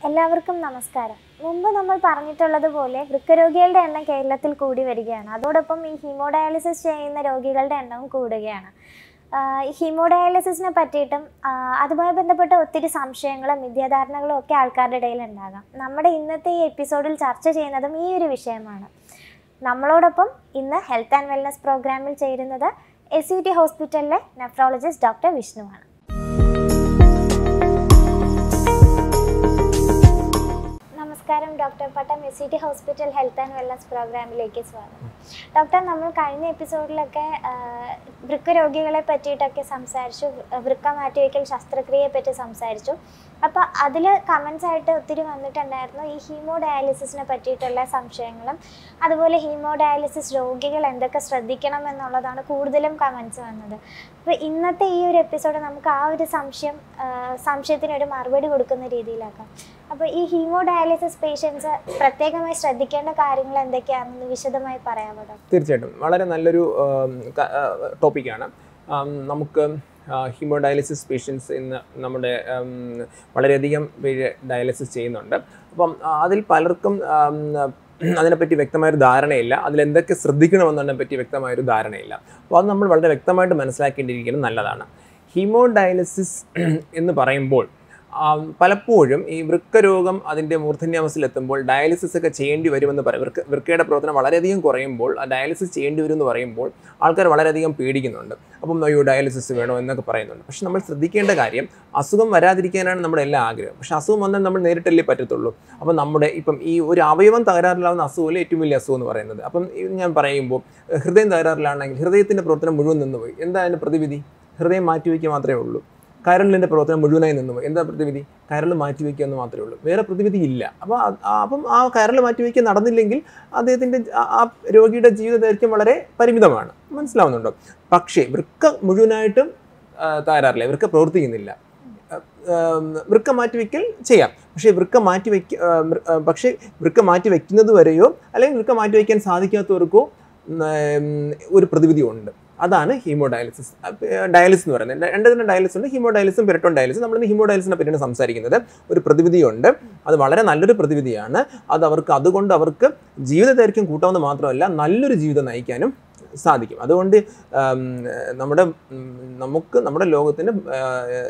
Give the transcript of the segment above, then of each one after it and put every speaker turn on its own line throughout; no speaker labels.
എല്ലാവർക്കും നമസ്കാരം മുമ്പ് നമ്മൾ പറഞ്ഞിട്ടുള്ളതുപോലെ വൃക്കരോഗികളുടെ എണ്ണം കേരളത്തിൽ കൂടി വരികയാണ് അതോടൊപ്പം ഈ ഹീമോഡയാലിസിസ് ചെയ്യുന്ന രോഗികളുടെ എണ്ണവും കൂടുകയാണ് ആഹ് ഈ ഹീമോഡയാലിസിസിനെ പറ്റിയിട്ടും ആഹ് അതുമായി ബന്ധപ്പെട്ട ഒത്തിരി സംശയങ്ങളും മിഥ്യാധാരണകളും ഒക്കെ ആൾക്കാരുടെ ഇടയിൽ ഉണ്ടാകാം നമ്മുടെ ഇന്നത്തെ ഈ എപ്പിസോഡിൽ ചർച്ച ചെയ്യുന്നതും ഈ ഒരു വിഷയമാണ് നമ്മളോടൊപ്പം ഇന്ന് ഹെൽത്ത് ആൻഡ് വെൽനസ് പ്രോഗ്രാമിൽ ചേരുന്നത് എസ് യു ടി ഹോസ്പിറ്റലിലെ നെഫ്രോളജിസ്റ്റ് ഡോക്ടർ വിഷ്ണുവാണ് നമസ്കാരം doctor Pattom S C T hospital health and wellness പ്രോഗ്രാമിലേക്ക് സ്വാഗതം ഡോക്ടർ നമ്മൾ കഴിഞ്ഞ എപ്പിസോഡിലൊക്കെ വൃക്ക രോഗികളെ പറ്റിയിട്ടൊക്കെ സംസാരിച്ചു വൃ- വൃക്ക മാറ്റിവെക്കൽ ശസ്ത്രക്രിയയെ പറ്റി സംസാരിച്ചു അപ്പോൾ അതിൽ കമൻസ് ആയിട്ട് ഒത്തിരി വന്നിട്ടുണ്ടായിരുന്നു ഈ ഹീമോ ഡയാലിസിസിനെ പറ്റിയിട്ടുള്ള സംശയങ്ങളും അതുപോലെ ഹീമോ ഡയാലിസിസ് രോഗികൾ എന്തൊക്കെ ശ്രദ്ധിക്കണം എന്നുള്ളതാണ് കൂടുതലും കമൻസ് വന്നത് അപ്പോൾ ഇന്നത്തെ ഈ ഒരു എപ്പിസോഡ് നമുക്ക് ആ ഒരു സംശയം ആ, സംശയത്തിന് ഒരു മറുപടി കൊടുക്കുന്ന രീതിയിലാക്കാം അപ്പോൾ ഈ ഹീമോ ഡയാലിസിസ് പേഷ്യൻസ് പ്രത്യേകമായി ശ്രദ്ധിക്കേണ്ട കാര്യങ്ങൾ എന്തൊക്കെയാണെന്ന് വിശദമായി പറയാമോ ഡോക്ടർ
തീർച്ചയായിട്ടും വളരെ നല്ലൊരു ടോപ്പിക്കാണ് നമുക്ക് ഹീമോഡയാലിസിസ് പേഷ്യൻസ് ഇന്ന് നമ്മുടെ ഉം, വളരെയധികം പേര് ഡയാലിസിസ് ചെയ്യുന്നുണ്ട് അപ്പം ആ, അതിൽ പലർക്കും ഉം, അതിനെപ്പറ്റി വ്യക്തമായൊരു ധാരണയില്ല അതിലെന്തൊക്കെ ശ്രദ്ധിക്കണമെന്നതിനെ പറ്റി വ്യക്തമായൊരു ധാരണയില്ല അപ്പോൾ അത് നമ്മൾ വളരെ വ്യക്തമായിട്ട് മനസ്സിലാക്കേണ്ടിയിരിക്കുന്നത് നല്ലതാണ് ഹീമോഡയാലിസിസ് എന്ന് പറയുമ്പോൾ ആ, പലപ്പോഴും ഈ വൃക്കരോഗം അതിൻ്റെ മൂർധന്യാവസ്ഥയിലെത്തുമ്പോൾ ഡയാലിസിസ് ഒക്കെ ചെയ്യേണ്ടി വരുമെന്ന് പറയും വൃക്ക വൃക്കയുടെ പ്രവർത്തനം വളരെയധികം കുറയുമ്പോൾ ആ ഡയാലിസിസ് ചെയ്യേണ്ടി വരും എന്ന് പറയുമ്പോൾ ആൾക്കാർ വളരെയധികം പേടിക്കുന്നുണ്ട് അപ്പം അയ്യോ ഡയാലിസിസ് വേണോ എന്നൊക്കെ പറയുന്നുണ്ട് പക്ഷെ നമ്മൾ ശ്രദ്ധിക്കേണ്ട കാര്യം അസുഖം വരാതിരിക്കാനാണ് നമ്മുടെ എല്ലാ ആഗ്രഹം പക്ഷെ അസുഖം വന്നാൽ നമ്മൾ നേരിട്ടല്ലേ പറ്റത്തുള്ളൂ അപ്പം നമ്മുടെ ഇപ്പം ഈ ഒരു അവയവം തകരാറിലാവുന്ന അസുഖമല്ലേ ഏറ്റവും വലിയ അസുഖം എന്ന് പറയുന്നത് അപ്പം ഇത് ഞാൻ പറയുമ്പോൾ ഏഹ്, ഹൃദയം തകരാറിലാണെങ്കിൽ ഹൃദയത്തിൻ്റെ പ്രവർത്തനം മുഴുവൻ നിന്നുപോയി എന്താ അതിൻ്റെ പ്രതിവിധി ഹൃദയം മാറ്റിവെക്കുക മാത്രമേ ഉള്ളൂ കരളിൻ്റെ പ്രവർത്തനം മുഴുവനായി നിന്നുപോയി എന്താ പ്രതിവിധി കരൾ മാറ്റിവെക്കുക എന്ന് മാത്രമേ ഉള്ളൂ വേറെ പ്രതിവിധി ഇല്ല അപ്പോൾ അത് ആ- അപ്പം ആ കരൾ മാറ്റിവെക്കുക നടന്നില്ലെങ്കിൽ അദ്ദേഹത്തിൻ്റെ ആ- ആ രോഗിയുടെ ജീവിത ദൈർഘ്യം വളരെ പരിമിതമാണ് മനസ്സിലാവുന്നുണ്ടോ പക്ഷേ വൃക്ക മുഴുവനായിട്ടും ആ, തകരാറില്ല വൃക്ക പ്രവർത്തിക്കുന്നില്ല ആ, ഉം, വൃക്ക മാറ്റിവെക്കൽ ചെയ്യാം പക്ഷേ വൃക്ക മാറ്റി വയ്ക്ക ആ, വൃ- ആ, പക്ഷേ വൃക്ക മാറ്റി വയ്ക്കുന്നത് വരെയോ അല്ലെങ്കിൽ വൃക്ക മാറ്റി വയ്ക്കാൻ സാധിക്കാത്തവർക്കോ ഉം, ഒരു പ്രതിവിധി ഉണ്ട് അതാണ് ഹീമോഡയാലിസിസ് ഡയാലിസിസ് എന്ന് പറയുന്നത് രണ്ട് തന്നെ ഡയാലിസിസ് ഉണ്ട് ഹീമോഡയാലിസും പെരട്ടോൺ ഡയാലിസും നമ്മൾ ഇന്ന് ഹീമോഡയാലിസിനെ പറ്റിയാണ് സംസാരിക്കുന്നത് ഒരു പ്രതിവിധിയുണ്ട് അത് വളരെ നല്ലൊരു പ്രതിവിധിയാണ് അത് അവർക്ക് അതുകൊണ്ട് അവർക്ക് ജീവിത ദൈർഘ്യം കൂട്ടാമെന്ന് മാത്രമല്ല നല്ലൊരു ജീവിതം നയിക്കാനും സാധിക്കും അതുകൊണ്ട് ആം, നമ്മുടെ ഉം, നമുക്ക് നമ്മുടെ ലോകത്തിന് ആ,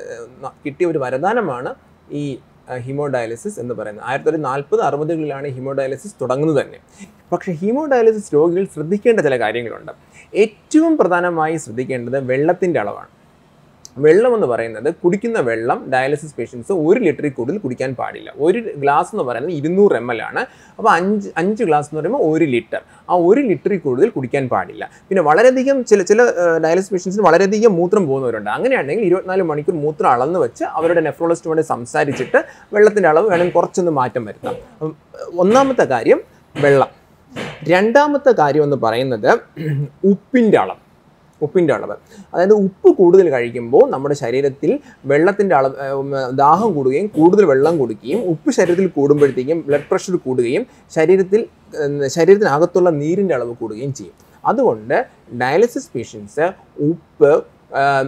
ന- കിട്ടിയ ഒരു വരദാനമാണ് ഈ ഹീമോഡയാലിസിസ് എന്ന് പറയുന്നത് ആയിരത്തി തൊള്ളായിരത്തി നാൽപ്പത് അറുപതുകളിലാണ് ഹീമോഡയാലിസിസ് തുടങ്ങുന്നത് തന്നെ പക്ഷേ ഹീമോഡയാലിസിസ് രോഗികൾ ശ്രദ്ധിക്കേണ്ട ചില കാര്യങ്ങളുണ്ട് ഏറ്റവും പ്രധാനമായി ശ്രദ്ധിക്കേണ്ടത് വെള്ളത്തിൻ്റെ അളവാണ് വെള്ളം എന്ന് പറയുന്നത് കുടിക്കുന്ന വെള്ളം ഡയാലിസിസ് പേഷ്യൻസ് ഒരു ലിറ്ററിൽ കൂടുതൽ കുടിക്കാൻ പാടില്ല ഒരു ഗ്ലാസ് എന്ന് പറയുന്നത് ഇരുന്നൂറ് എം എൽ ആണ് അപ്പോൾ അഞ്ച് അഞ്ച് ഗ്ലാസ് എന്ന് പറയുമ്പോൾ ഒരു ലിറ്റർ ആ ഒരു ലിറ്ററിൽ കൂടുതൽ കുടിക്കാൻ പാടില്ല പിന്നെ വളരെയധികം ചില ചില ഡയാലിസിസ് പേഷ്യൻസിന് വളരെയധികം മൂത്രം പോകുന്നവരുണ്ട് അങ്ങനെയാണെങ്കിൽ ഇരുപത്തിനാല് മണിക്കൂർ മൂത്രം അളന്ന് വെച്ച് അവരുടെ നെഫ്രോളജിസ്റ്റുമായി സംസാരിച്ചിട്ട് വെള്ളത്തിൻ്റെ അളവ് വേണമെങ്കിൽ കുറച്ചൊന്ന് മാറ്റം വരുത്താം അപ്പം, ഒന്നാമത്തെ കാര്യം വെള്ളം രണ്ടാമത്തെ കാര്യം എന്ന് പറയുന്നത് ഉപ്പിൻ്റെ അളവ് ഉപ്പിൻ്റെ അളവ് അതായത് ഉപ്പ് കൂടുതൽ കഴിക്കുമ്പോൾ നമ്മുടെ ശരീരത്തിൽ വെള്ളത്തിൻ്റെ അളവ് ഏർ, ഉം, ദാഹം കൂടുകയും കൂടുതൽ വെള്ളം കുടിക്കുകയും ഉപ്പ് ശരീരത്തിൽ കൂടുമ്പോഴത്തേക്കും ബ്ലഡ് പ്രഷർ കൂടുകയും ശരീരത്തിൽ ഏർ, ശരീരത്തിനകത്തുള്ള നീരിൻ്റെ അളവ് കൂടുകയും ചെയ്യും അതുകൊണ്ട് ഡയാലിസിസ് പേഷ്യൻസ് ഉപ്പ് ഏർ,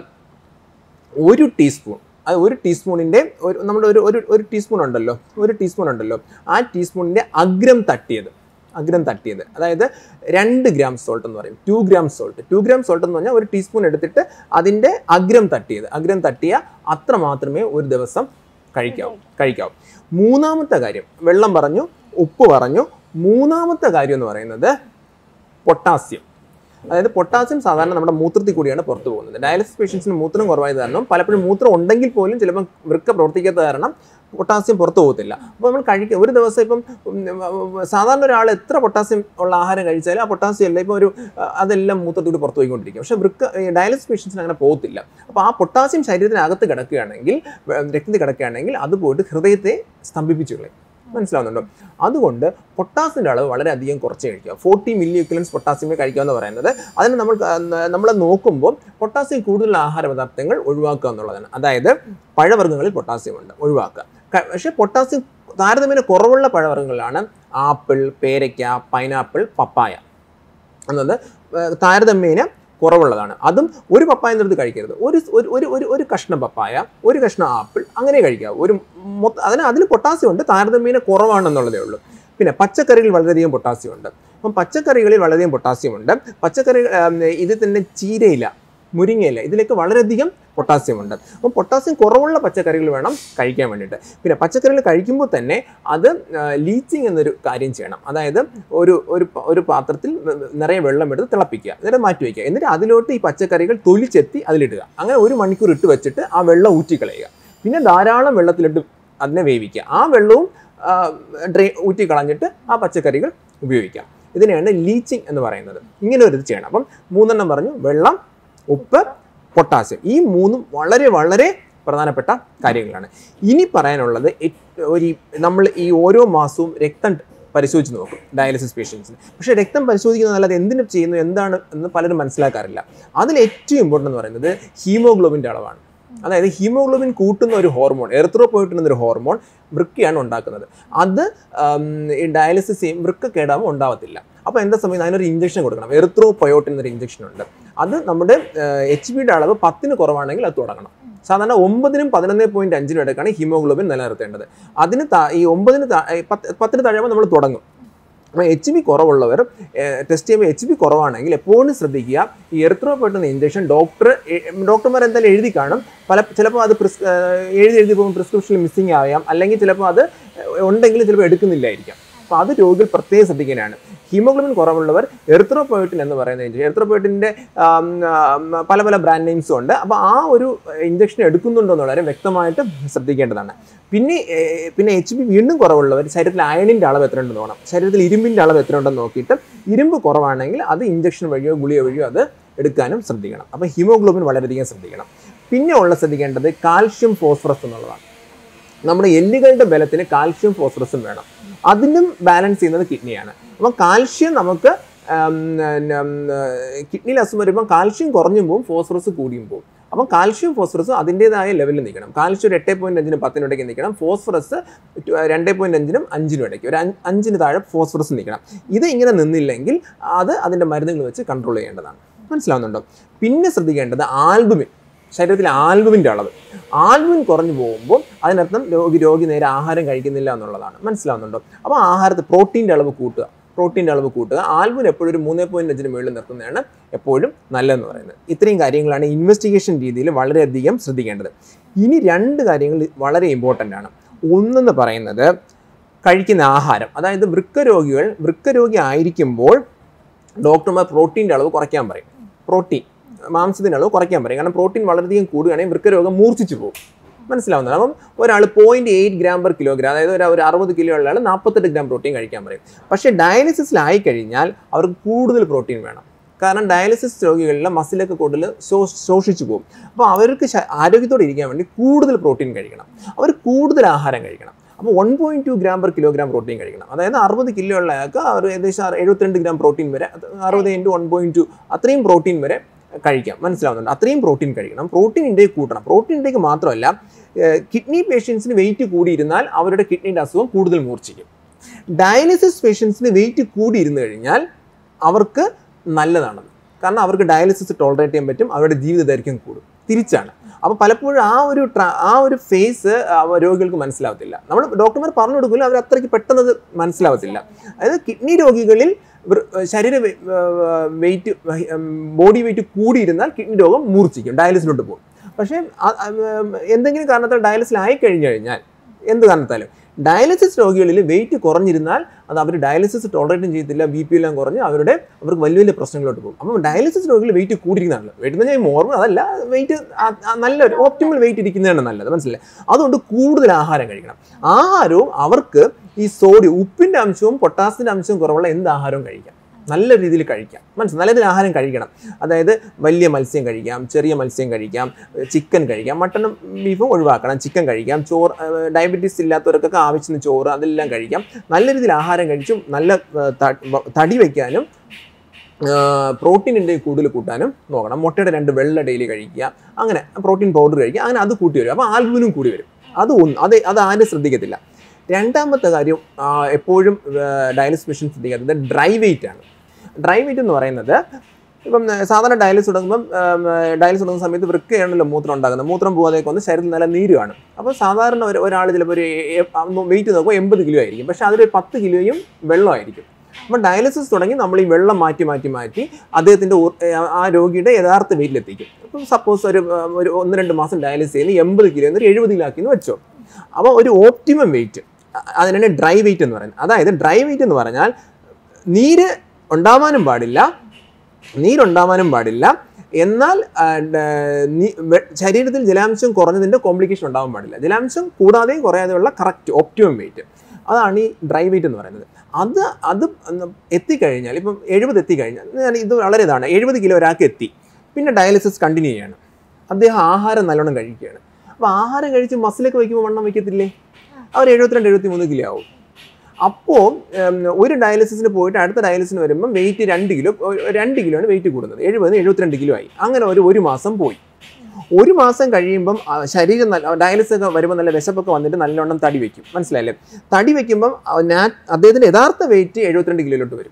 ഒരു ടീസ്പൂൺ അത് ഒരു ടീസ്പൂണിൻ്റെ ഒരു നമ്മുടെ ഒരു ഒരു ഒരു ടീസ്പൂൺ ഉണ്ടല്ലോ ഒരു ടീസ്പൂൺ ഉണ്ടല്ലോ ആ ടീസ്പൂണിൻ്റെ അഗ്രം തട്ടിയത് അഗ്രം തട്ടിയത് അതായത് രണ്ട് ഗ്രാം സോൾട്ട് എന്ന് പറയും two gram salt two gram salt എന്ന് പറഞ്ഞാൽ ഒരു ടീസ്പൂൺ എടുത്തിട്ട് അതിൻ്റെ അഗ്രം തട്ടിയത് അഗ്രം തട്ടിയ അത്ര മാത്രമേ ഒരു ദിവസം കഴിക്കാവൂ കഴിക്കാവൂ മൂന്നാമത്തെ കാര്യം വെള്ളം പറഞ്ഞു ഉപ്പ് പറഞ്ഞു മൂന്നാമത്തെ കാര്യം എന്ന് പറയുന്നത് പൊട്ടാസ്യം അതായത് പൊട്ടാസ്യം സാധാരണ നമ്മുടെ മൂത്രത്തിൽ കൂടിയാണ് പുറത്തു പോകുന്നത് ഡയാലിസിസ് പേഷ്യൻസിന് മൂത്രം കുറവായത് കാരണം പലപ്പോഴും മൂത്രം ഉണ്ടെങ്കിൽ പോലും ചിലപ്പം വൃക്ക പ്രവർത്തിക്കാത്ത കാരണം പൊട്ടാസ്യം പുറത്തു പോകത്തില്ല അപ്പോൾ നമ്മൾ കഴിക്കുക ഒരു ദിവസം ഇപ്പം ഉം, ഉം, സാധാരണ ഒരാൾ എത്ര പൊട്ടാസ്യം ഉള്ള ആഹാരം കഴിച്ചാലും ആ പൊട്ടാസ്യം എല്ലാം ഇപ്പോൾ ഒരു ആ, അതെല്ലാം മൂത്രത്തിലൂടെ പുറത്തു പോയിക്കൊണ്ടിരിക്കും പക്ഷേ വൃക്ക ഡയാലിസിസ് പേഷ്യൻസിന് അങ്ങനെ പോകത്തില്ല അപ്പോൾ ആ പൊട്ടാസ്യം ശരീരത്തിനകത്ത് കിടക്കുകയാണെങ്കിൽ വെ- രക്തത്തിൽ കിടക്കുകയാണെങ്കിൽ അത് പോയിട്ട് ഹൃദയത്തെ സ്തംഭിപ്പിച്ചു കളയും മനസ്സിലാവുന്നുണ്ടോ അതുകൊണ്ട് പൊട്ടാസിൻ്റെ അളവ് വളരെയധികം കുറച്ച് കഴിക്കുക ഫോർട്ടി മില്ലി ഇക്വലൻസ് പൊട്ടാസ്യമേ കഴിക്കുക എന്ന് പറയുന്നത് അതിന് നമ്മൾ നമ്മൾ നോക്കുമ്പോൾ പൊട്ടാസ്യം കൂടുതലുള്ള ആഹാര പദാർത്ഥങ്ങൾ ഒഴിവാക്കുക എന്നുള്ളതാണ് അതായത് പഴവർഗ്ഗങ്ങളിൽ പൊട്ടാസ്യം ഉണ്ട് ഒഴിവാക്കുക ക- പക്ഷേ പൊട്ടാസ്യം താരതമ്യേന കുറവുള്ള പഴവർഗ്ഗങ്ങളാണ് ആപ്പിൾ പേരയ്ക്ക പൈനാപ്പിൾ പപ്പായ എന്നത് ഏർ താരതമ്യേന കുറവുള്ളതാണ് അതും ഒരു പപ്പായ എന്നെടുത്ത് കഴിക്കരുത് ഒരു ഒരു ഒരു ഒരു ഒരു കഷ്ണം പപ്പായ ഒരു കഷ്ണം ആപ്പിൾ അങ്ങനെ കഴിക്കാവൂ ഒരു മൊത്ത അതിന് അതിൽ പൊട്ടാസ്യം ഉണ്ട് താരതമ്യേന കുറവാണെന്നുള്ളതേ ഉള്ളൂ പിന്നെ പച്ചക്കറികളിൽ വളരെയധികം പൊട്ടാസ്യം ഉണ്ട് അപ്പം പച്ചക്കറികളിൽ വളരെയധികം പൊട്ടാസ്യം ഉണ്ട് പച്ചക്കറികൾ ആം, ഇതിൽ തന്നെ ചീരയില മുരിങ്ങയില ഇതിലൊക്കെ വളരെയധികം പൊട്ടാസ്യം ഉണ്ട് അപ്പം പൊട്ടാസ്യം കുറവുള്ള പച്ചക്കറികൾ വേണം കഴിക്കാൻ വേണ്ടിയിട്ട് പിന്നെ പച്ചക്കറികൾ കഴിക്കുമ്പോൾ തന്നെ അത് ലീച്ചിങ് എന്നൊരു കാര്യം ചെയ്യണം അതായത് ഒരു ഒരു പ- ഒരു പാത്രത്തിൽ നിറയെ വെള്ളം എടുത്ത് തിളപ്പിക്കുക എന്നിട്ട് മാറ്റി വയ്ക്കുക എന്നിട്ട് അതിലോട്ട് ഈ പച്ചക്കറികൾ തൊലിച്ചെത്തി അതിലിടുക അങ്ങനെ ഒരു മണിക്കൂർ ഇട്ട് വെച്ചിട്ട് ആ വെള്ളം ഊറ്റിക്കളയുക പിന്നെ ധാരാളം വെള്ളത്തിലിട്ട് അതിനെ വേവിക്കുക ആ വെള്ളവും ഡ്രൈ ഊറ്റി കളഞ്ഞിട്ട് ആ പച്ചക്കറികൾ ഉപയോഗിക്കാം ഇതിനെയാണ് ലീച്ചിങ് എന്ന് പറയുന്നത് ഇങ്ങനെ ഒരു ഇത് ചെയ്യണം അപ്പം മൂന്നെണ്ണം പറഞ്ഞു വെള്ളം ഉപ്പ് പൊട്ടാസ്യം ഈ മൂന്നും വളരെ വളരെ പ്രധാനപ്പെട്ട കാര്യങ്ങളാണ് ഇനി പറയാനുള്ളത് എറ്റ്- ഒരു നമ്മൾ ഈ ഓരോ മാസവും രക്തം പരിശോധിച്ച് നോക്കും ഡയാലിസിസ് പേഷ്യൻസിന് പക്ഷേ രക്തം പരിശോധിക്കുന്നത് അല്ലാതെ എന്തിനു ചെയ്യുന്നു എന്താണ് എന്ന് പലരും മനസ്സിലാക്കാറില്ല അതിൽ ഏറ്റവും ഇമ്പോർട്ടൻ്റ് എന്ന് പറയുന്നത് ഹീമോഗ്ലോബിൻ്റെ അളവാണ് അതായത് ഹീമോഗ്ലോബിൻ കൂട്ടുന്ന ഒരു ഹോർമോൺ എർത്രോ എന്നൊരു ഹോർമോൺ വൃക്കയാണ് ഉണ്ടാക്കുന്നത് അത് ആം, ഈ ഡയാലിസിസ് ചെയ്യും വൃക്ക കേടാകുമ്പോൾ ഉണ്ടാവത്തില്ല അപ്പോൾ എന്താ സമയം അതിനൊരു ഇഞ്ചക്ഷൻ കൊടുക്കണം എർത്രോ പയോട്ടിൻ എന്നൊരു ഇഞ്ചക്ഷൻ ഉണ്ട് അത് നമ്മുടെ എച്ച് ബിയുടെ അളവ് പത്തിന് കുറവാണെങ്കിൽ അത് തുടങ്ങണം സാധാരണ ഒമ്പതിനും പതിനൊന്ന് പോയിന്റ് അഞ്ചിനും ഇടയ്ക്കാണ് ഹീമോഗ്ലോബിൻ നിലനിർത്തേണ്ടത് അതിന് താ- ഈ ഒമ്പതിന് താ- ഈ പത്ത് പത്തിന് താഴെയുമ്പോൾ നമ്മൾ തുടങ്ങും അപ്പോൾ എച്ച് ബി കുറവുള്ളവർ ടെസ്റ്റ് ചെയ്യുമ്പോൾ എച്ച് ബി കുറവാണെങ്കിൽ എപ്പോഴും ശ്രദ്ധിക്കുക ഈ എർത്രോ പെട്ടുന്ന ഇഞ്ചക്ഷൻ ഡോക്ടർ ഡോക്ടർമാർ എന്തായാലും എഴുതി കാണും പല ചിലപ്പോൾ അത് പ്രിസ് ഏഹ് എഴുതി എഴുതി പോകുമ്പോൾ പ്രിസ്ക്രിപ്ഷനിൽ മിസ്സിംഗ് ആവാം അല്ലെങ്കിൽ ചിലപ്പോൾ അത് ഉണ്ടെങ്കിൽ ചിലപ്പോൾ എടുക്കുന്നില്ലായിരിക്കാം അപ്പോൾ അത് രോഗികൾ പ്രത്യേകം ശ്രദ്ധിക്കാനാണ് ഹീമോഗ്ലോബിൻ കുറവുള്ളവർ എർത്രോ എന്ന് പറയുന്ന ഇഞ്ചക്ഷൻ എർത്രോ പല പല ബ്രാൻഡ് നെയിംസും ഉണ്ട് അപ്പോൾ ആ ഒരു ഇഞ്ചക്ഷൻ എടുക്കുന്നുണ്ടോ എന്നുള്ള കാര്യം വ്യക്തമായിട്ട് ശ്രദ്ധിക്കേണ്ടതാണ് പിന്നെ ഏർ, പിന്നെ എച്ച് ബി വീണ്ടും കുറവുള്ളവർ ശരീരത്തിൽ അയണിൻ്റെ അളവ് എത്ര ഉണ്ടെന്ന് നോക്കണം ശരീരത്തിൽ ഇരുമ്പിൻ്റെ അളവ് എത്ര ഉണ്ടെന്ന് നോക്കിയിട്ട് ഇരുമ്പ് കുറവാണെങ്കിൽ അത് ഇഞ്ചക്ഷൻ വഴിയോ ഗുളിക വഴിയോ അത് എടുക്കാനും ശ്രദ്ധിക്കണം അപ്പോൾ ഹീമോഗ്ലോബിൻ വളരെയധികം ശ്രദ്ധിക്കണം പിന്നെ ഉള്ള ശ്രദ്ധിക്കേണ്ടത് കാൽഷ്യം ഫോസ്ഫറസ് എന്നുള്ളതാണ് നമ്മുടെ എല്ലുകളുടെ ബലത്തിന് കാൽഷ്യം ഫോസ്ഫറസും വേണം അതിനും ബാലൻസ് ചെയ്യുന്നത് കിഡ്നിയാണ് അപ്പം കാൽഷ്യം നമുക്ക് കിഡ്നിയിൽ അസുഖം വരുമ്പോൾ കാൽഷ്യം കുറഞ്ഞും പോകും ഫോസ്ഫറസ് കൂടിയും പോകും അപ്പം കാൽഷ്യം ഫോസ്ഫറസ് അതിൻ്റെതായ ലെവലിൽ നിൽക്കണം കാൽഷ്യം ഒരു എട്ട് പോയിന്റ് അഞ്ചിനും പത്തിനും ഇടയ്ക്ക് നിൽക്കണം ഫോസ്ഫറസ് രണ്ട് പോയിന്റ് അഞ്ചിനും അഞ്ചിനും ഇടയ്ക്ക് ഒരു അഞ്ച് അഞ്ചിന് താഴെ ഫോസ്ഫറസ് നിൽക്കണം ഇത് ഇങ്ങനെ നിന്നില്ലെങ്കിൽ അത് അതിൻ്റെ മരുന്നുകൾ വെച്ച് കൺട്രോൾ ചെയ്യേണ്ടതാണ് മനസ്സിലാവുന്നുണ്ടോ പിന്നെ ശ്രദ്ധിക്കേണ്ടത് ആൽബുമിൻ ശരീരത്തിലെ ആൽബുമിൻ്റെ അളവ് ആൽബുമിൻ കുറഞ്ഞു പോകുമ്പോൾ അതിനർത്ഥം രോഗി രോഗി നേരെ ആഹാരം കഴിക്കുന്നില്ല എന്നുള്ളതാണ് മനസ്സിലാവുന്നുണ്ടോ അപ്പോൾ ആഹാരത്തിൽ പ്രോട്ടീൻ്റെ അളവ് കൂട്ടുക പ്രോട്ടീൻ്റെ അളവ് കൂട്ടുക ആൽബുമിൻ എപ്പോഴും ഒരു മൂന്ന് പോയിന്റ് അഞ്ചിന് മുകളിൽ നിർത്തുന്നതാണ് എപ്പോഴും നല്ലതെന്ന് പറയുന്നത് ഇത്രയും കാര്യങ്ങളാണ് ഇൻവെസ്റ്റിഗേഷൻ രീതിയിൽ വളരെയധികം ശ്രദ്ധിക്കേണ്ടത് ഇനി രണ്ട് കാര്യങ്ങൾ വളരെ ഇമ്പോർട്ടൻ്റ് ആണ് ഒന്നെന്ന് പറയുന്നത് കഴിക്കുന്ന ആഹാരം അതായത് വൃക്കരോഗികൾ വൃക്കരോഗി ആയിരിക്കുമ്പോൾ ഡോക്ടർമാർ പ്രോട്ടീൻ്റെ അളവ് കുറയ്ക്കാൻ പറയും പ്രോട്ടീൻ മാംസത്തിൻ്റെ അളവ് കുറയ്ക്കാൻ പറയും കാരണം പ്രോട്ടീൻ വളരെയധികം കൂടുകയാണെങ്കിൽ വൃക്കരോഗം മൂർച്ഛിച്ചു പോകും മനസ്സിലാവുന്നത് അപ്പം ഒരാൾ point eight gram per kilogram അതായത് ഒരു ഒരു അറുപത് കിലോ ഉള്ള ആൾ നാൽപ്പത്തെട്ട് ഗ്രാം പ്രോട്ടീൻ കഴിക്കാൻ പറയും പക്ഷേ ഡയാലിസിസിലായി കഴിഞ്ഞാൽ അവർക്ക് കൂടുതൽ പ്രോട്ടീൻ വേണം കാരണം ഡയാലിസിസ് രോഗികളിലെ മസിലൊക്കെ കൂടുതൽ ശോ ശോഷിച്ചു പോകും അപ്പോൾ അവർക്ക് ശ- ആരോഗ്യത്തോടെ ഇരിക്കാൻ വേണ്ടി കൂടുതൽ പ്രോട്ടീൻ കഴിക്കണം അവർ കൂടുതൽ ആഹാരം കഴിക്കണം അപ്പോൾ one point two gram per kilogram protein കഴിക്കണം അതായത് അറുപത് കിലോ ഉള്ള ആൾക്ക് അവർ ഏകദേശം അറു- എഴുപത്തിരണ്ട് ഗ്രാം പ്രോട്ടീൻ വരെ അത് അറുപത് ഇൻറ്റു വൺ പോയിന്റ് ടു അത്രയും പ്രോട്ടീൻ വരെ കഴിക്കാം മനസ്സിലാവുന്നുണ്ട് അത്രയും പ്രോട്ടീൻ കഴിക്കണം പ്രോട്ടീൻ ഇൻടേക്ക് കൂട്ടണം പ്രോട്ടീൻ ഇൻടേക്ക് മാത്രമല്ല കിഡ്നി പേഷ്യൻസിന് വെയിറ്റ് കൂടിയിരുന്നാൽ അവരുടെ കിഡ്നിയുടെ അസുഖം കൂടുതൽ മൂർച്ഛിക്കും ഡയാലിസിസ് പേഷ്യൻസിന് വെയിറ്റ് കൂടിയിരുന്നു കഴിഞ്ഞാൽ അവർക്ക് നല്ലതാണ് കാരണം അവർക്ക് ഡയാലിസിസ് ടോളറേറ്റ് ചെയ്യാൻ പറ്റും അവരുടെ ജീവിത ദൈർഘ്യം കൂടും തിരിച്ചാണ് അപ്പോൾ പലപ്പോഴും ആ ഒരു ട്രാ- ആ ഒരു ഫേസ് രോഗികൾക്ക് മനസ്സിലാവത്തില്ല നമ്മൾ ഡോക്ടർമാർ പറഞ്ഞു കൊടുക്കില്ല അവർ അത്രയ്ക്ക് പെട്ടെന്ന് അത് മനസ്സിലാവത്തില്ല അതായത് കിഡ്നി രോഗികളിൽ വൃ- ശരീര വെയിറ്റ് ബോഡി വെയിറ്റ് കൂടിയിരുന്നാൽ കിഡ്നി രോഗം മൂർച്ഛിക്കും ഡയാലിസിലോട്ട് പോകും പക്ഷേ അ- അ- എന്തെങ്കിലും കാരണത്താൽ ഡയാലിസിലായി കഴിഞ്ഞു കഴിഞ്ഞാൽ എന്ത് കാരണത്താലും ഡയാലിസിസ് രോഗികളിൽ വെയിറ്റ് കുറഞ്ഞിരുന്നാൽ അത് അവർ ഡയാലിസിസ് ടോളറേറ്റും ചെയ്യത്തില്ല ബി പി എല്ലാം കുറഞ്ഞ് അവരുടെ അവർക്ക് വലിയ വലിയ പ്രശ്നങ്ങളോട്ട് പോകും അപ്പം ഡയാലിസിസ് രോഗികൾ വെയിറ്റ് കൂടിയിരിക്കുന്നതാണല്ലോ വെയിറ്റ് എന്ന് പറഞ്ഞാൽ മോർമൽ അതല്ല വെയിറ്റ് നല്ലൊരു ഓപ്റ്റിമൽ വെയിറ്റ് ഇരിക്കുന്നതാണ് നല്ലത് മനസ്സിലായി അതുകൊണ്ട് കൂടുതൽ ആഹാരം കഴിക്കണം ആഹാരവും അവർക്ക് ഈ സോഡിയം ഉപ്പിൻ്റെ അംശവും പൊട്ടാസിൻ്റെ അംശവും കുറവുള്ള എന്ത് ആഹാരവും കഴിക്കാം നല്ല രീതിയിൽ കഴിക്കാം മനസ്സിലായി നല്ല രീതിയിൽ ആഹാരം കഴിക്കണം അതായത് വലിയ മത്സ്യം കഴിക്കാം ചെറിയ മത്സ്യം കഴിക്കാം ചിക്കൻ കഴിക്കാം മട്ടനും ബീഫും ഒഴിവാക്കണം ചിക്കൻ കഴിക്കാം ചോറ് ഡയബറ്റീസ് ഇല്ലാത്തവർക്കൊക്കെ ആവശ്യത്തിന് ചോറ് അതെല്ലാം കഴിക്കാം നല്ല രീതിയിൽ ആഹാരം കഴിച്ചും നല്ല ആ, ത- വ- തടി വയ്ക്കാനും പ്രോട്ടീനിൻ്റെ കൂടുതൽ കൂട്ടാനും നോക്കണം മുട്ടയുടെ രണ്ട് വെള്ള ഡെയിലി കഴിക്കുക അങ്ങനെ പ്രോട്ടീൻ പൗഡർ കഴിക്കുക അങ്ങനെ അത് കൂട്ടി വരും അപ്പോൾ ആൽബുമിനും കൂടി വരും അത് ഒന്ന് അത് അത് ആരും ശ്രദ്ധിക്കത്തില്ല രണ്ടാമത്തെ കാര്യം ആ, എപ്പോഴും ഡയാലിസിസ് മെഷീൻ ശ്രദ്ധിക്കാത്തത് ഡ്രൈ വെയിറ്റ് ആണ് ഡ്രൈ വെയിറ്റ് എന്ന് പറയുന്നത് ഇപ്പം ഏർ, സാധാരണ ഡയാലിസിസ് തുടങ്ങുമ്പം ഡയാലിസിസ് തുടങ്ങുന്ന സമയത്ത് വൃക്കയാണല്ലോ മൂത്രം ഉണ്ടാകുന്നത് മൂത്രം പോകാതെയൊക്കെ വന്ന് ശരീരത്തിൽ നല്ല നീര് കാണും അപ്പോൾ സാധാരണ ഒരു ഒരാൾ ചിലപ്പോൾ ഒരു വെയിറ്റ് നോക്കുമ്പോൾ എൺപത് കിലോ ആയിരിക്കും പക്ഷേ അതിലൊരു പത്ത് കിലോയും വെള്ളമായിരിക്കും അപ്പം ഡയാലിസിസ് തുടങ്ങി നമ്മൾ ഈ വെള്ളം മാറ്റി മാറ്റി മാറ്റി അദ്ദേഹത്തിൻ്റെ ആ രോഗിയുടെ യഥാർത്ഥ വെയിറ്റിലെത്തിക്കും അപ്പം സപ്പോസ് ഒരു ആ, ഒരു ഒന്ന് രണ്ട് മാസം ഡയാലിസിസ് ചെയ്യുന്ന എൺപത് കിലോ എന്നൊരു എഴുപത് കിലോ ആക്കി എന്ന് വെച്ചോ അപ്പോൾ ഒരു ഓപ്റ്റിമം വെയിറ്റ് അതിനാണ് ഡ്രൈ വെയിറ്റ് എന്ന് പറയുന്നത് അതായത് ഡ്രൈ വെയിറ്റ് എന്ന് പറഞ്ഞാൽ നീര് ഉണ്ടാവാനും പാടില്ല നീരുണ്ടാവാനും പാടില്ല എന്നാൽ ആ, ഡ- നീ- വെ- ശരീരത്തിൽ ജലാംശം കുറഞ്ഞതിൻ്റെ കോംപ്ലിക്കേഷൻ ഉണ്ടാവാൻ പാടില്ല ജലാംശം കൂടാതെയും കുറയാതെയുള്ള കറക്റ്റ് ഓപ്റ്റിമം വെയിറ്റ് അതാണ് ഈ ഡ്രൈ വെയിറ്റ് എന്ന് പറയുന്നത് അത് അത് എത്തിക്കഴിഞ്ഞാൽ ഇപ്പം എഴുപത് എത്തിക്കഴിഞ്ഞാൽ ഞാൻ ഇത് വളരെ ഇതാണ് എഴുപത് കിലോ ഒരാൾക്ക് എത്തി പിന്നെ ഡയാലിസിസ് കണ്ടിന്യൂ ചെയ്യാണ് അദ്ദേഹം ആഹാരം നല്ലോണം കഴിക്കുകയാണ് അപ്പോൾ ആഹാരം കഴിച്ച് മസിലൊക്കെ വയ്ക്കുമ്പോൾ വണ്ണം വയ്ക്കത്തില്ലേ അവർ എഴുപത്തിരണ്ട് എഴുപത്തി മൂന്ന് കിലോ ആവും അപ്പോൾ ഒരു ഡയാലിസിസിന് പോയിട്ട് അടുത്ത ഡയാലിസിന് വരുമ്പോൾ വെയിറ്റ് രണ്ട് കിലോ രണ്ട് കിലോ ആണ് വെയിറ്റ് കൂടുന്നത് എഴുപത് എഴുപത്തിരണ്ട് കിലോ ആയി അങ്ങനെ ഒരു ഒരു മാസം പോയി ഒരു മാസം കഴിയുമ്പം ആ, ശരീരം നല്ല ഡയാലിസിസ് ഒക്കെ വരുമ്പോൾ നല്ല വിശപ്പൊക്കെ വന്നിട്ട് നല്ലോണം തടി വെക്കും മനസ്സിലായില്ലേ തടി വെക്കുമ്പം ആ, നാ- അദ്ദേഹത്തിൻ്റെ യഥാർത്ഥ വെയിറ്റ് എഴുപത്തിരണ്ട് കിലോയിലോട്ട് വരും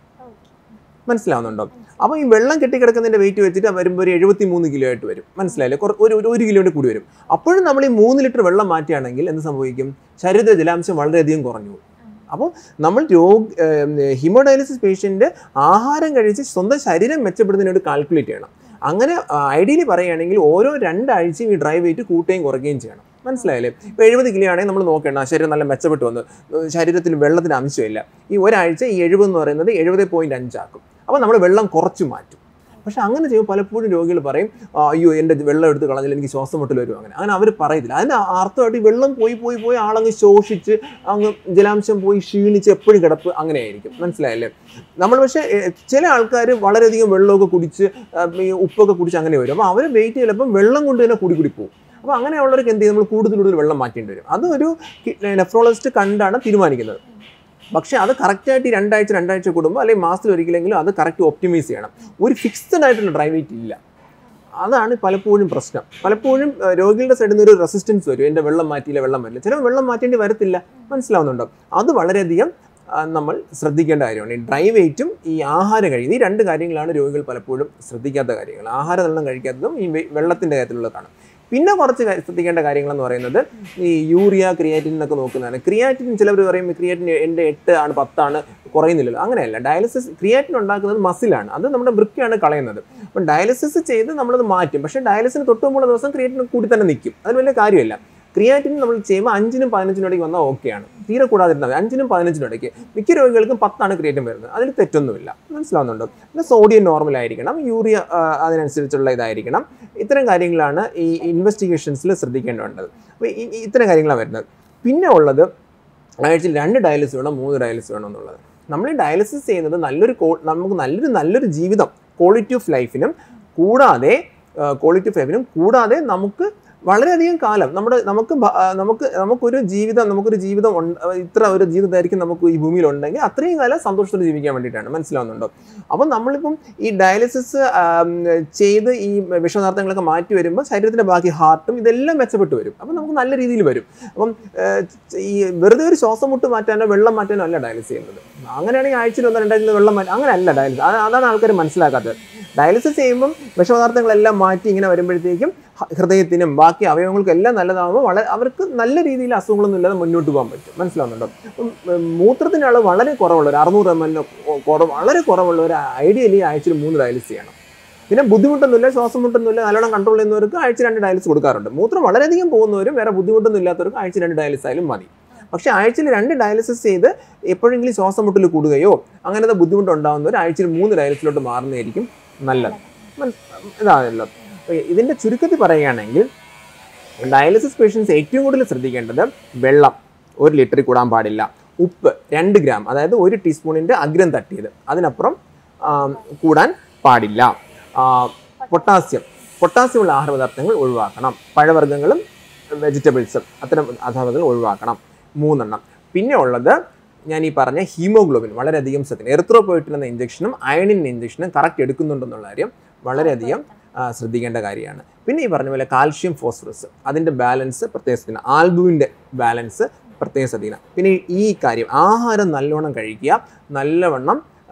മനസ്സിലാവുന്നുണ്ടോ അപ്പോൾ ഈ വെള്ളം കെട്ടിക്കിടക്കുന്നതിൻ്റെ വെയിറ്റ് വെച്ചിട്ട് വരുമ്പോൾ ഒരു എഴുപത്തി മൂന്ന് കിലോ ആയിട്ട് വരും മനസ്സിലായില്ലേ കുറ- ഒരു ഒരു- ഒരു കിലോയുടെ കൂടി വരും അപ്പോഴും നമ്മൾ ഈ മൂന്ന് ലിറ്റർ വെള്ളം മാറ്റുകയാണെങ്കിൽ എന്ത് സംഭവിക്കും ശരീരത്തിലെ ജലാംശം വളരെയധികം കുറഞ്ഞു പോകും അപ്പോൾ നമ്മൾ രോഗ ഹിമോഡയാലിസിസ് പേഷ്യൻ്റ് ആഹാരം കഴിച്ച് സ്വന്തം ശരീരം മെച്ചപ്പെടുന്നതിനോട് കാൽക്കുലേറ്റ് ചെയ്യണം അങ്ങനെ ഐഡിയലി പറയുകയാണെങ്കിൽ ഓരോ രണ്ടാഴ്ചയും ഈ ഡ്രൈ വെയിറ്റ് കൂട്ടുകയും കുറയ്ക്കുകയും ചെയ്യണം മനസ്സിലായില്ലേ ഇപ്പോൾ എഴുപത് കിലോ ആണെങ്കിൽ നമ്മൾ നോക്കണം ആ ശരീരം നല്ല മെച്ചപ്പെട്ട് വന്നു ഏർ ശരീരത്തിൽ വെള്ളത്തിന് അംശമില്ല ഈ ഒരാഴ്ച ഈ എഴുപത് എന്ന് പറയുന്നത് എഴുപത് പോയിൻറ്റ് അഞ്ചാക്കും അപ്പോൾ നമ്മൾ വെള്ളം കുറച്ച് മാറ്റും പക്ഷെ അങ്ങനെ ചെയ്യുമ്പോൾ പലപ്പോഴും രോഗികൾ പറയും "ആ, അയ്യോ എൻ്റെ വെള്ളം എടുത്ത് കളഞ്ഞില്ല എനിക്ക് ശ്വാസം മുട്ടൽ വരും അങ്ങനെ അങ്ങനെ അവർ പറയത്തില്ല അതിൻ്റെ അർത്ഥമായിട്ട് ഈ വെള്ളം പോയി പോയി പോയി ആളങ്ങ് ശോഷിച്ച് അങ്ങ് ജലാംശം പോയി ക്ഷീണിച്ച് എപ്പോഴും കിടപ്പ് അങ്ങനെ ആയിരിക്കും മനസ്സിലായല്ലേ നമ്മൾ പക്ഷേ എ, ചില ആൾക്കാർ വളരെയധികം വെള്ളമൊക്കെ കുടിച്ച് ആ, ഈ ഉപ്പൊക്കെ കുടിച്ച് അങ്ങനെ വരും അപ്പോൾ അവർ വെയിറ്റ് ചിലപ്പം വെള്ളം കൊണ്ട് തന്നെ കൂടി കൂടി പോകും അപ്പോൾ അങ്ങനെയുള്ളവർക്ക് എന്ത് ചെയ്യും നമ്മൾ കൂടുതൽ കൂടുതൽ വെള്ളം മാറ്റേണ്ടി വരും അതൊരു നെഫ്രോളജിസ്റ്റ് കണ്ടാണ് തീരുമാനിക്കുന്നത് പക്ഷേ അത് കറക്റ്റായിട്ട് ഈ രണ്ടാഴ്ച രണ്ടാഴ്ച കൂടുമ്പോൾ അല്ലെങ്കിൽ മാസത്തിൽ ഒരിക്കലെങ്കിലും അത് കറക്റ്റ് ഒപ്റ്റിമൈസ് ചെയ്യണം ഒരു ഫിക്സ്ഡ് ആയിട്ടുള്ള ഡ്രൈ വെയിറ്റ് ഇല്ല അതാണ് പലപ്പോഴും പ്രശ്നം പലപ്പോഴും ആ, രോഗികളുടെ സൈഡിൽ നിന്ന് ഒരു റെസിസ്റ്റൻസ് വരും എൻ്റെ വെള്ളം മാറ്റിയില്ല വെള്ളം വരില്ല ചിലപ്പോൾ വെള്ളം മാറ്റേണ്ടി വരത്തില്ല മനസ്സിലാവുന്നുണ്ടോ അത് വളരെയധികം ആ, നമ്മൾ ശ്രദ്ധിക്കേണ്ട കാര്യമാണ് ഈ ഡ്രൈ വെയിറ്റും ഈ ആഹാരം കഴിക്കുന്നത് ഈ രണ്ട് കാര്യങ്ങളാണ് രോഗികൾ പലപ്പോഴും ശ്രദ്ധിക്കാത്ത കാര്യങ്ങൾ ആഹാരം വെള്ളം കഴിക്കാത്തതും ഈ വെ- വെള്ളത്തിൻ്റെ കാര്യത്തിലുള്ളതാണ് പിന്നെ കുറച്ച് കാര്യം- ശ്രദ്ധിക്കേണ്ട കാര്യങ്ങളെന്ന് പറയുന്നത് ഈ യൂറിയ ക്രിയാറ്റിൻ എന്നൊക്കെ നോക്കുന്നതാണ് ക്രിയാറ്റിൻ ചിലവർ പറയും ക്രിയാറ്റിൻ എൻ്റെ എട്ട് ആണ് പത്താണ് കുറയുന്നില്ലല്ലോ അങ്ങനെയല്ല ഡയാലിസിസ് ക്രിയാറ്റിൻ ഉണ്ടാക്കുന്നത് മസിലാണ് അത് നമ്മുടെ വൃക്കയാണ് കളയുന്നത് അപ്പം ഡയാലിസിസ് ചെയ്ത് നമ്മളത് മാറ്റും പക്ഷേ ഡയാലിസിന് തൊട്ട് മുമ്പുള്ള ദിവസം ക്രിയാറ്റിൻ കൂടി തന്നെ നിൽക്കും അത് വലിയ കാര്യമില്ല ക്രിയാറ്റിൻ നമ്മൾ ചെയ്യുമ്പോൾ അഞ്ചിനും പതിനഞ്ചിനും ഇടയ്ക്ക് വന്നാൽ ഓക്കെയാണ് തീരെ കൂടാതിരുന്നാൽ മതി അഞ്ചിനും പതിനഞ്ചിനും ഇടയ്ക്ക് മിക്ക രോഗികൾക്കും പത്താണ് ക്രിയാറ്റിൻ വരുന്നത് അതിൽ തെറ്റൊന്നുമില്ല മനസ്സിലാവുന്നുണ്ടോ പിന്നെ സോഡിയം നോർമൽ ആയിരിക്കണം യൂറിയ ആ, അതിനനുസരിച്ചുള്ള ഇതായിരിക്കണം ഇത്തരം കാര്യങ്ങളാണ് ഈ ഇൻവെസ്റ്റിഗേഷൻസിൽ ശ്രദ്ധിക്കേണ്ടത് അപ്പോൾ ഈ ഈ ഇത്തരം കാര്യങ്ങളാണ് വരുന്നത് പിന്നെ ഉള്ളത് ആഴ്ചയിൽ രണ്ട് ഡയാലിസിസ് വേണം മൂന്ന് ഡയാലിസിസ് വേണം എന്നുള്ളത് നമ്മൾ ഈ ഡയാലിസിസ് ചെയ്യുന്നത് നല്ലൊരു കോ നമുക്ക് നല്ലൊരു നല്ലൊരു ജീവിതം ക്വാളിറ്റി ഓഫ് ലൈഫിനും കൂടാതെ ക്വാളിറ്റി ഓഫ് ലൈഫിനും കൂടാതെ നമുക്ക് വളരെയധികം കാലം നമ്മുടെ നമുക്ക് ഭ- ആ, നമുക്ക് നമുക്കൊരു ജീവിതം നമുക്കൊരു ജീവിതം ഉണ്ട് ഇത്ര ഒരു ജീവിതമായിരിക്കും നമുക്ക് ഈ ഭൂമിയിൽ ഉണ്ടെങ്കിൽ അത്രയും കാലം സന്തോഷത്തോടെ ജീവിക്കാൻ വേണ്ടിയിട്ടാണ് മനസ്സിലാവുന്നുണ്ടോ അപ്പം നമ്മളിപ്പം ഈ ഡയാലിസിസ് ചെയ്ത് ഈ വിഷപദാർത്ഥങ്ങളൊക്കെ മാറ്റി വരുമ്പോൾ ശരീരത്തിൻ്റെ ബാക്കി ഹാർട്ടും ഇതെല്ലാം മെച്ചപ്പെട്ട് വരും അപ്പം നമുക്ക് നല്ല രീതിയിൽ വരും അപ്പം ഏർ, ഈ വെറുതെ ഒരു ശ്വാസം മുട്ട് മാറ്റാനോ വെള്ളം മാറ്റാനോ അല്ല ഡയാലിസിസ് ചെയ്യുന്നത് അങ്ങനെയാണെങ്കിൽ ആഴ്ചയിൽ ഒന്ന് രണ്ടാഴ്ചയിൽ വെള്ളം മാറ്റി അങ്ങനെയല്ല ഡയാലിസിസ് അത് അതാണ് ആൾക്കാർ മനസ്സിലാക്കാത്തത് ഡയാലിസിസ് ചെയ്യുമ്പം വിഷപദാർത്ഥങ്ങളെല്ലാം മാറ്റി ഇങ്ങനെ വരുമ്പോഴത്തേക്കും ഹ- ഹൃദയത്തിനും ബാക്കി അവയവങ്ങൾക്കും എല്ലാം നല്ലതാകുമ്പോൾ വളരെ അവർക്ക് നല്ല രീതിയിൽ അസുഖങ്ങളൊന്നും ഇല്ലാതെ മുന്നോട്ട് പോകാൻ പറ്റും മനസ്സിലാവുന്നുണ്ടോ അപ്പം, ഉം, മൂത്രത്തിൻ്റെ അളവ് വളരെ കുറവുള്ള ഒരു അറുന്നൂറ് എം എൽ കുറവ് വളരെ കുറവുള്ള ഒരു ഐഡിയലി ആഴ്ചയിൽ മൂന്ന് ഡയാലിസിസ് ചെയ്യണം പിന്നെ ബുദ്ധിമുട്ടൊന്നുമില്ല ശ്വാസം മുട്ടൊന്നുമില്ല നല്ലോണം കൺട്രോൾ ചെയ്യുന്നവർക്ക് ആഴ്ച രണ്ട് ഡയാലിസിസ് കൊടുക്കാറുണ്ട് മൂത്രം വളരെയധികം പോകുന്നവരും വേറെ ബുദ്ധിമുട്ടൊന്നും ഇല്ലാത്തവർക്ക് ആഴ്ച രണ്ട് ഡയാലിസിസ് ആയാലും മതി പക്ഷേ ആഴ്ചയിൽ രണ്ട് ഡയാലിസിസ് ചെയ്ത് എപ്പോഴെങ്കിലും ശ്വാസം മുട്ടൽ കൂടുകയോ അങ്ങനത്തെ ബുദ്ധിമുട്ടുണ്ടാകുന്നവർ ആഴ്ചയിൽ മൂന്ന് ഡയാലിസിലോട്ട് മാറുന്നതായിരിക്കും നല്ലത് മന- ഇതാണല്ലോ അപ്പൊ ഇതിൻ്റെ ചുരുക്കത്തിൽ പറയുകയാണെങ്കിൽ ഡയാലിസിസ് പേഷ്യൻസ് ഏറ്റവും കൂടുതൽ ശ്രദ്ധിക്കേണ്ടത് വെള്ളം ഒരു ലിറ്ററിൽ കൂടാൻ പാടില്ല ഉപ്പ് രണ്ട് ഗ്രാം അതായത് ഒരു ടീസ്പൂണിൻ്റെ അഗ്രം തട്ടിയത് അതിനപ്പുറം ആം, കൂടാൻ പാടില്ല ആ, പൊട്ടാസ്യം പൊട്ടാസ്യമുള്ള ആഹാരപദാർത്ഥങ്ങൾ ഒഴിവാക്കണം പഴവർഗ്ഗങ്ങളും വെജിറ്റബിൾസും അത്തരം ആഹാരങ്ങൾ ഒഴിവാക്കണം മൂന്നെണ്ണം പിന്നെ ഉള്ളത് ഞാൻ ഈ പറഞ്ഞ ഹീമോഗ്ലോബിൻ വളരെയധികം ശ്രദ്ധിക്കണം എറിത്രോപോയിട്ടിൻ എന്ന ഇഞ്ചക്ഷനും അയണിൻ ഇഞ്ചക്ഷനും കറക്റ്റ് എടുക്കുന്നുണ്ടെന്നുള്ള കാര്യം വളരെയധികം ആ, ശ്രദ്ധിക്കേണ്ട കാര്യമാണ് പിന്നെ ഈ പറഞ്ഞ പോലെ കാൽഷ്യം ഫോസ്ഫറസ് അതിൻ്റെ ബാലൻസ് പ്രത്യേകം ശ്രദ്ധിക്കണം ആൽബുവിൻ്റെ ബാലൻസ് പ്രത്യേകം ശ്രദ്ധിക്കണം പിന്നെ ഈ കാര്യം ആഹാരം നല്ലോണം കഴിക്കുക നല്ലവണ്ണം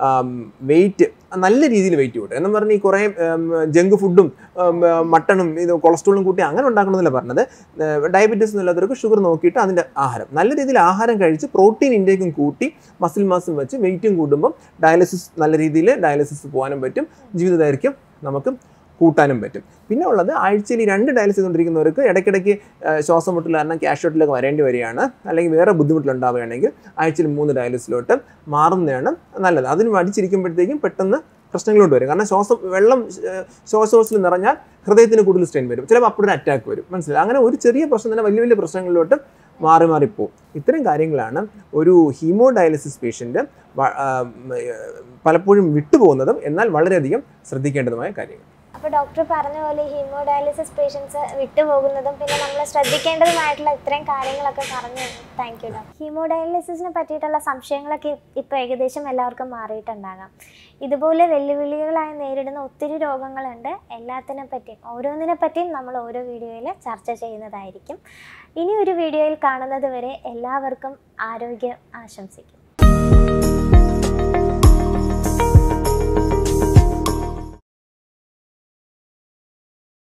വെയിറ്റ് നല്ല രീതിയിൽ വെയിറ്റ് കൂട്ടുക എന്ന് പറഞ്ഞ് ഈ കുറേ ജങ്ക് ഫുഡും മട്ടണും ഇത് കൊളസ്ട്രോളും കൂട്ടി അങ്ങനെ ഉണ്ടാക്കണമെന്നല്ല പറഞ്ഞത് ഡയബറ്റീസ് ഇല്ലാത്തവർക്ക് ഷുഗർ നോക്കിയിട്ട് അതിൻ്റെ ആഹാരം നല്ല രീതിയിൽ ആഹാരം കഴിച്ച് പ്രോട്ടീൻ ഇൻടേക്കും കൂട്ടി മസിൽ മാസും വെച്ച് വെയിറ്റും കൂടുമ്പോൾ ഡയാലിസിസ് നല്ല രീതിയിൽ ഡയാലിസിസ് പോകാനും പറ്റും ജീവിത ദൈർഘ്യം നമുക്ക് കൂട്ടാനും പറ്റും പിന്നെ ഉള്ളത് ആഴ്ചയിൽ ഈ രണ്ട് ഡയാലിസിസ് ചെയ്തുകൊണ്ടിരിക്കുന്നവർക്ക് ഇടയ്ക്കിടയ്ക്ക് ആ, ശ്വാസം മുട്ടൽ കാരണം ക്യാഷ് ഔട്ടിലൊക്കെ വരേണ്ടി വരികയാണ് അല്ലെങ്കിൽ വേറെ ബുദ്ധിമുട്ടുണ്ടാവുകയാണെങ്കിൽ ആഴ്ചയിൽ മൂന്ന് ഡയാലിസിലോട്ട് മാറുന്നതാണ് നല്ലത് അതിന് മടിച്ചിരിക്കുമ്പോഴത്തേക്കും പെട്ടെന്ന് പ്രശ്നങ്ങളോട്ട് വരും കാരണം ശ്വാസം വെള്ളം ഏഹ്, ശ്വാസകോശത്തിൽ നിറഞ്ഞാൽ ഹൃദയത്തിന് കൂടുതൽ സ്ട്രെയിൻ വരും ചിലപ്പോൾ അപ്പോഴൊരു അറ്റാക്ക് വരും മനസ്സിലായി അങ്ങനെ ഒരു ചെറിയ പ്രശ്നം തന്നെ വലിയ വലിയ പ്രശ്നങ്ങളിലോട്ട് മാറി മാറിപ്പോവും ഇത്തരം കാര്യങ്ങളാണ് ഒരു ഹീമോ ഡയാലിസിസ് പേഷ്യൻ്റ് പലപ്പോഴും വിട്ടുപോകുന്നതും എന്നാൽ വളരെയധികം ശ്രദ്ധിക്കേണ്ടതുമായ കാര്യങ്ങൾ
അപ്പോൾ ഡോക്ടർ പറഞ്ഞ പോലെ ഹീമോഡയാലിസിസ് പേഷ്യൻസ് വിട്ടുപോകുന്നതും പിന്നെ നമ്മൾ ശ്രദ്ധിക്കേണ്ടതുമായിട്ടുള്ള ഇത്രയും കാര്യങ്ങളൊക്കെ പറഞ്ഞു താങ്ക് യു ഡോക്ടർ ഹീമോഡയാലിസിസിനെ പറ്റിയിട്ടുള്ള സംശയങ്ങളൊക്കെ ഇപ്പോൾ ഏകദേശം എല്ലാവർക്കും മാറിയിട്ടുണ്ടാകാം ഇതുപോലെ വെല്ലുവിളികളായി നേരിടുന്ന ഒത്തിരി രോഗങ്ങളുണ്ട് എല്ലാത്തിനെ പറ്റിയും ഓരോന്നിനെ പറ്റിയും നമ്മൾ ഓരോ വീഡിയോയിൽ ചർച്ച ചെയ്യുന്നതായിരിക്കും ഇനി ഒരു വീഡിയോയിൽ കാണുന്നത് വരെ എല്ലാവർക്കും ആരോഗ്യം ആശംസിക്കും